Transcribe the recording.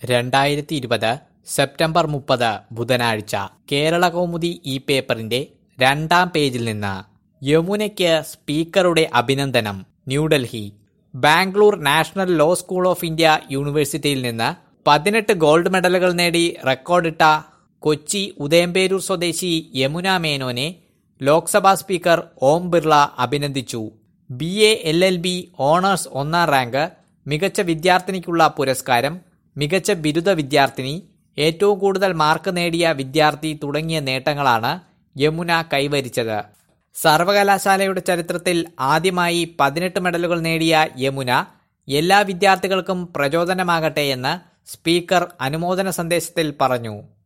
രണ്ടായിരത്തി ഇരുപത് സെപ്റ്റംബർ മുപ്പത് ബുധനാഴ്ച കേരള കൗമുദി ഈ പേപ്പറിന്റെ രണ്ടാം പേജിൽ നിന്ന് യമുനയ്ക്ക് സ്പീക്കറുടെ അഭിനന്ദനം New Delhi Bangalore National Law School of India യൂണിവേഴ്സിറ്റിയിൽ നിന്ന് പതിനെട്ട് ഗോൾഡ് മെഡലുകൾ നേടി റെക്കോർഡിട്ട കൊച്ചി ഉദയംപേരൂർ സ്വദേശി യമുന മേനോനെ ലോക്സഭാ സ്പീക്കർ ഓം ബിർള അഭിനന്ദിച്ചു B A L L B honours ഒന്നാം റാങ്ക് മികച്ച വിദ്യാർത്ഥിനിക്കുള്ള പുരസ്കാരം മികച്ച ബിരുദ വിദ്യാർത്ഥിനി ഏറ്റവും കൂടുതൽ മാർക്ക് നേടിയ വിദ്യാർത്ഥി തുടങ്ങിയ നേട്ടങ്ങളാണ് യമുന കൈവരിച്ചത് സർവകലാശാലയുടെ ചരിത്രത്തിൽ ആദ്യമായി പതിനെട്ട് മെഡലുകൾ നേടിയ യമുന എല്ലാ വിദ്യാർത്ഥികൾക്കും പ്രചോദനമാകട്ടെ എന്ന് സ്പീക്കർ അനുമോദന സന്ദേശത്തിൽ പറഞ്ഞു